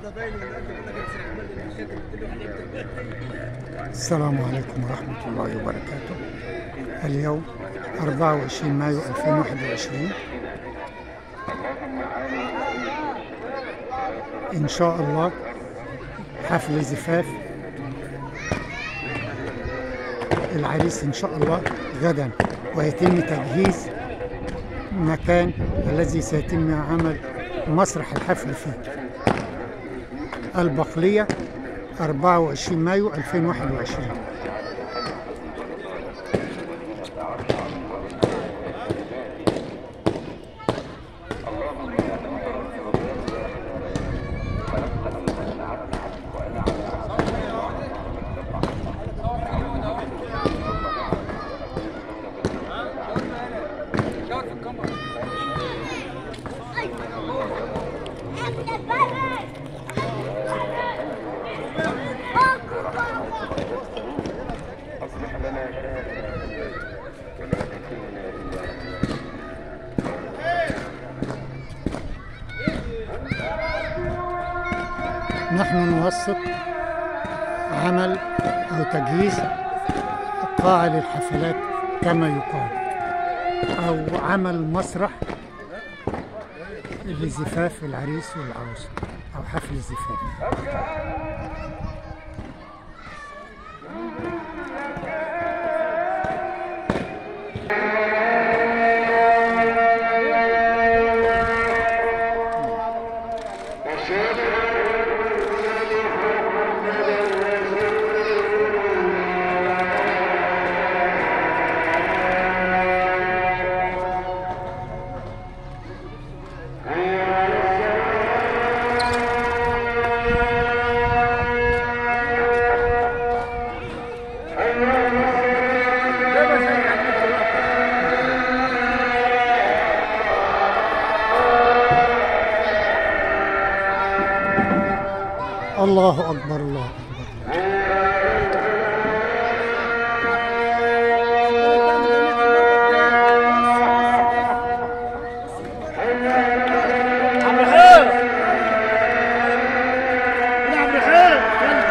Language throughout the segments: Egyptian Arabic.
السلام عليكم ورحمة الله وبركاته اليوم 24 مايو 2021 إن شاء الله حفل زفاف العريس إن شاء الله غدا ويتم تجهيز مكان الذي سيتم عمل مسرح الحفل فيه البقلية 24 مايو 2021 نحن نوثق عمل أو تجهيز قاعة للحفلات كما يقال أو عمل مسرح لزفاف العريس والعروسة أو حفل الزفاف الله أكبر الله أكبر عم الخير يا عم الخير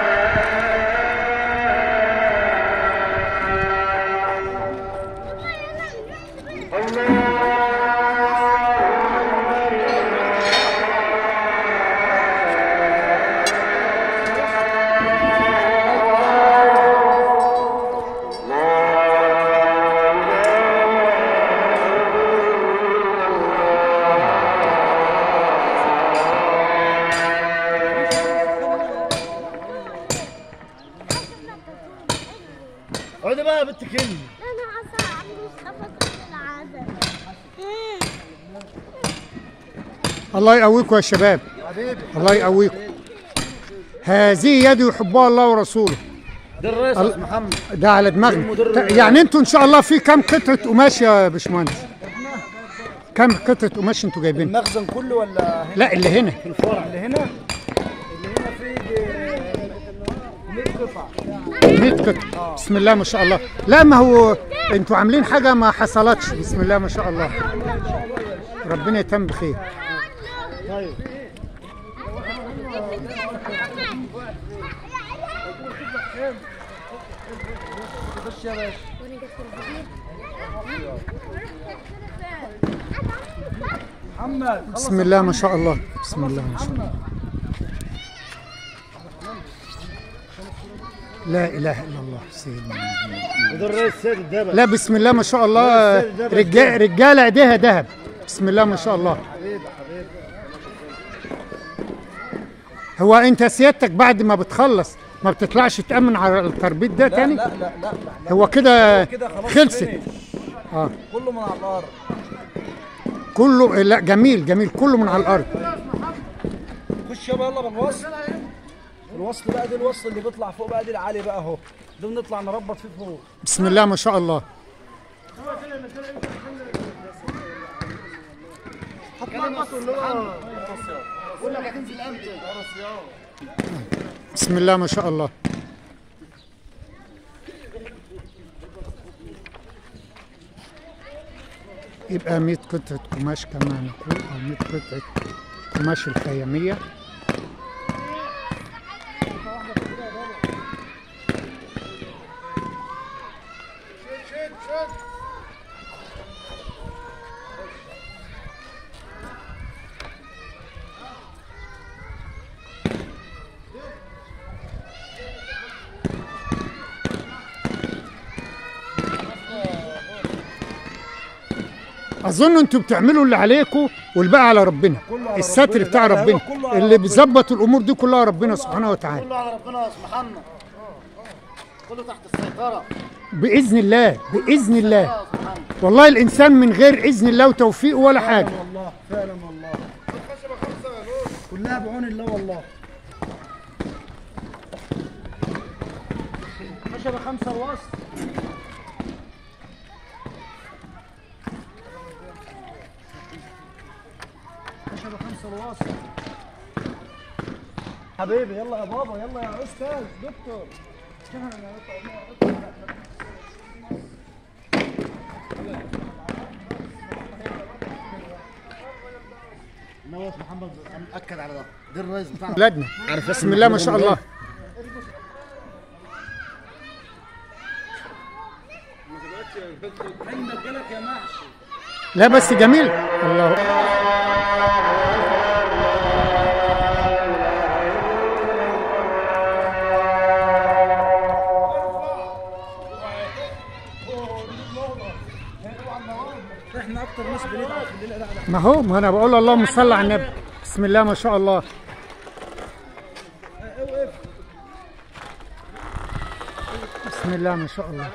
اقعدي بقى يا بنت كلمة انا عصا عم مصطفى كل العادة الله يقويكم يا شباب حبيبي الله يقويكم هذه يد يحبها الله ورسوله ده الرئيس ال- محمد ده على دماغنا المدير- ت- يعني انتوا ان شاء الله في كم قطعه قماش يا باشمهندس كم قطعه قماش انتوا جايبين المخزن كله ولا هنا لا اللي هنا في الفرع اللي هنا اللي هنا في 100 قطعة 100 قطعه بسم الله ما شاء الله لا ما هو انتوا عاملين حاجه ما حصلتش بسم الله ما شاء الله ربنا يتم بخير طيب خش يا باشا محمد خلص بسم الله ما شاء الله بسم الله ما شاء الله لا اله الا الله سيدنا محمد. وده الرئيس سيد الدبل لا بسم الله ما شاء الله رجال رجاله ايديها ذهب بسم الله ما شاء الله حبيبي حبيبي هو انت سيادتك بعد ما بتخلص ما بتطلعش تامن على التربيط ده لا تاني لا لا لا لا هو كده كده خلاص خلصت فينيش. اه كله من على الارض كله لا جميل جميل كله من على الارض خش يابا يلا بالوصل الوصل بقى دي الوصل اللي بيطلع فوق بقى دي العالي بقى اهو ده بنطلع نربط فيه فوق بسم الله ما شاء الله هتلخبطوا اللي هو بقول لك هتنزل امتى؟ بسم الله ما شاء الله يبقى 100 قطعة قماش كما نقول أو 100 قطعة قماش الخيامية اظن انتوا بتعملوا اللي عليكم والباقي على ربنا كله على الستر ربنا. بتاع لا، لا، هو ربنا كله على اللي ربنا. بيظبط الامور دي كلها ربنا سبحانه وتعالى كله على ربنا يا سبحانه كله تحت السيطرة باذن الله باذن الله يا سبحانه والله الانسان من غير اذن الله وتوفيقه ولا حاجه فعلا والله فعلا والله كلها بعون الله والله خشبة خمسة وسط خشبة خمسة الوسط حبيبي يلا يا بابا يلا يا استاذ دكتور نواف محمد مأكد على ده ده الرئيس بتاعنا بلادنا بسم الله ما شاء الله عندك جالك يا محشي لا بس جميل الله احنا اكتر ناس بنتعب في الليله لا لا ما هو ما انا بقول اللهم صل على النبي بسم الله ما شاء الله اوقف بسم الله ما شاء الله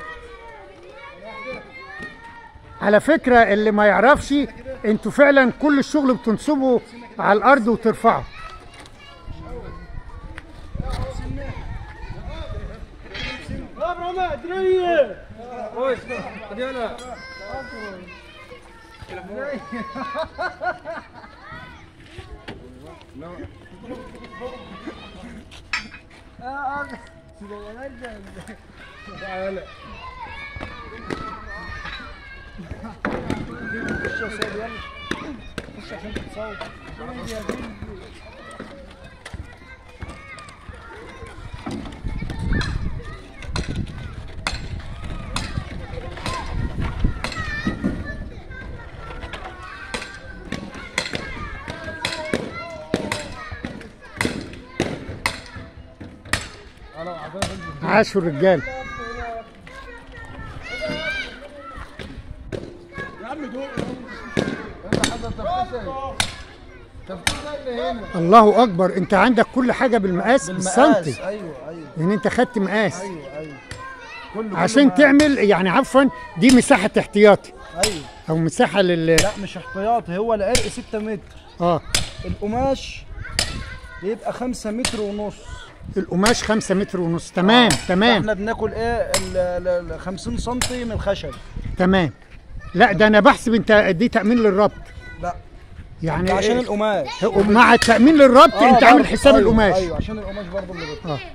على فكرة اللي ما يعرفش انتوا فعلا كل الشغل بتنصبوا على الارض وترفعوا يا ابراهيم ادريه اوه يلا خش يا سيدي يلا خش عشان تتصور عاشوا الرجال يا عم دول الله اكبر انت عندك كل حاجة بالمقاس بالسنتي ايوه ايوه لان انت خدت مقاس ايوه ايوه كله عشان كله تعمل يعني عفوا دي مساحة احتياطي معايا. ايوه او مساحة لل لا مش احتياطي هو العرق 6 متر اه القماش بيبقى 5 متر ونص القماش خمسة متر ونص تمام تمام احنا بناكل ايه ال- ال ال 50 سم من الخشب تمام لا ده انا بحسب انت دي تأمين للربط لا يعني ده عشان إيه؟ القماش مع التأمين للربط آه، انت عامل برضه. حساب أيوة، القماش ايوه عشان القماش برضه اللي بيطلع اه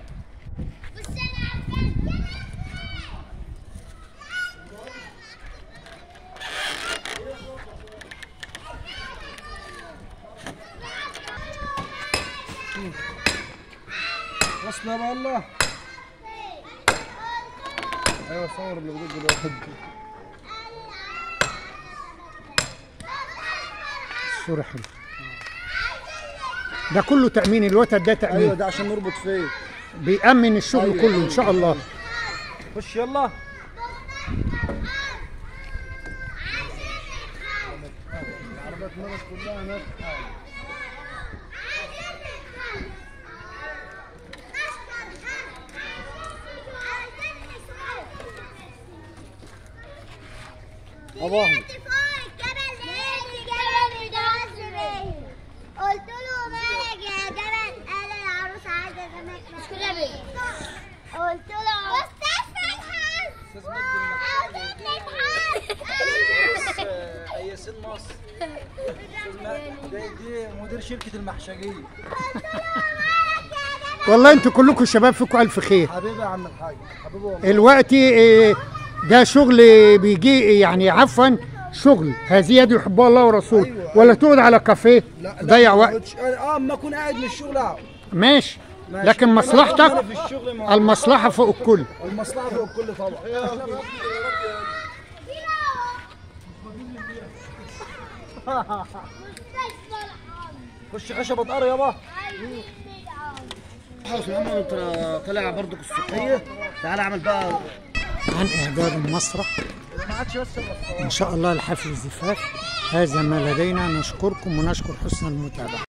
وصلنا بقى الله ايوه صور اللي بيقول دلوقتي الصورة حلوة ده كله تأمين الوتد ده ايوه تأمين ده عشان نربط فيه بيأمن الشغل أيوة، كله إن أيوة، شاء الله خش يلا العربيات ناس كلها ناس أباهم. قلت له مالك يا جبل قال العروس عايزه زمك قلت له استاذ مدحت عاوزين نضحك ياسين مصر دي, دي مدير شركة المحشجية والله انتوا كلكم شباب فيكم ألف خير حبيبي يا عم الحاج حبيبي والله الوقت إيه، ده شغل بيجي يعني عفوا شغل هذه يد يحبها الله ورسوله أيوة، ولا تقعد على كافيه ضيع ما وقت قلتش- اه اما اكون قاعد من الشغل اقعد ماشي ماشي. لكن أنا مصلحتك أنا في الشغل ما- المصلحة فوق الكل المصلحة فوق الكل طبعا خش خشبة قرى يابا خلاص يا عم انت طالع برضك الصبحيه تعال اعمل بقى عن إعداد المسرح ما عادش بس الوصلات ان شاء الله الحفل زفاف هذا ما لدينا نشكركم ونشكر حسن المتابعه